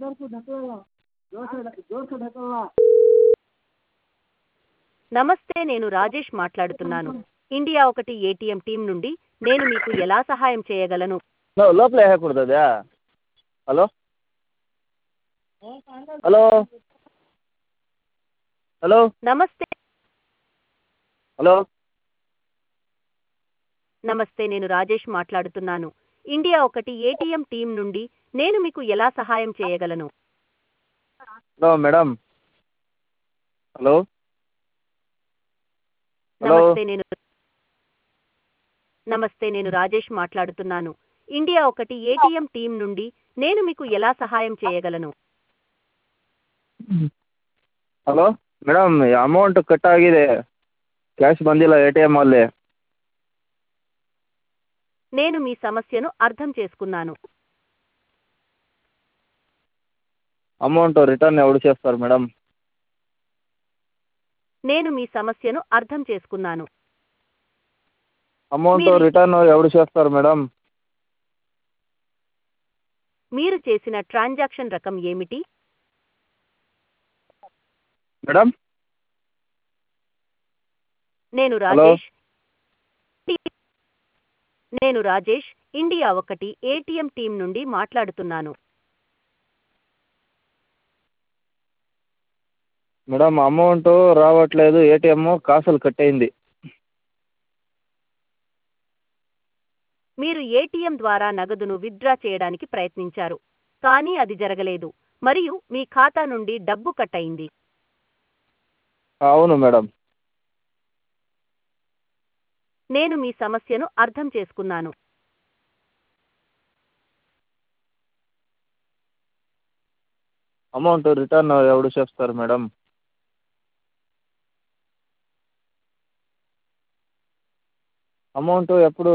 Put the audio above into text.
నమస్తే నేను రాజేష్ మాట్లాడుతున్నాను ఇండియా ఒకటి ఏటీఎం టీం నుండి నేను మీకు ఎలా సహాయం చేయగలను లో లోపల వేయకూడదు అది హలో హలో హలో నమస్తే హలో నమస్తే నేను రాజేష్ మాట్లాడుతున్నాను ఇండియా ఒకటి ఏటీఎం టీం నుండి నేను మీకు ఎలా సహాయం చేయగలను హలో మేడం హలో హలో నమస్తే నేను నమస్తే నేను రాజేష్ మాట్లాడుతున్నాను ఇండియా ఒకటి ఏటీఎం టీం నుండి నేను మీకు ఎలా సహాయం చేయగలను ಹಲೋ ಮೇಡಮ್ ಅಮೌಂಟ್ ಕಟ್ ಆಗಿದೆ ಕ್ಯಾಶ್ ಬಂದಿಲ್ಲ ಎ ಟಿ ಎಮ್ಮಲ್ಲಿ నేను మీ సమస్యను అర్థం చేసుకున్నాను అమౌంట్ రిటర్న్ ఎవరు చేస్తారు మేడం నేను మీ సమస్యను అర్థం చేసుకున్నాను అమౌంట్ మీరు- రిటర్న్ ఎవరు చేస్తారు మేడం మీరు చేసిన ట్రాన్సాక్షన్ రకం ఏమిటి మేడం నేను హలో. రాజేష్ నేను రాజేష్ ఇండియా ఒకటి ఏటీఎం టీం నుండి మాట్లాడుతున్నాను మేడం అమౌంట్ రావట్లేదు ఏటీఎం కాసులు కట్ అయింది మీరు ఏటీఎం ద్వారా నగదును విత్డ్రా చేయడానికి ప్రయత్నించారు కానీ అది జరగలేదు మరియు మీ ఖాతా నుండి డబ్బు కట్ అయింది అవును మేడం నేను మీ సమస్యను అర్థం చేసుకున్నాను అమౌంట్ రిటర్న్ ఎవరు చేస్తారు మేడం అమౌంట్ ఎప్పుడు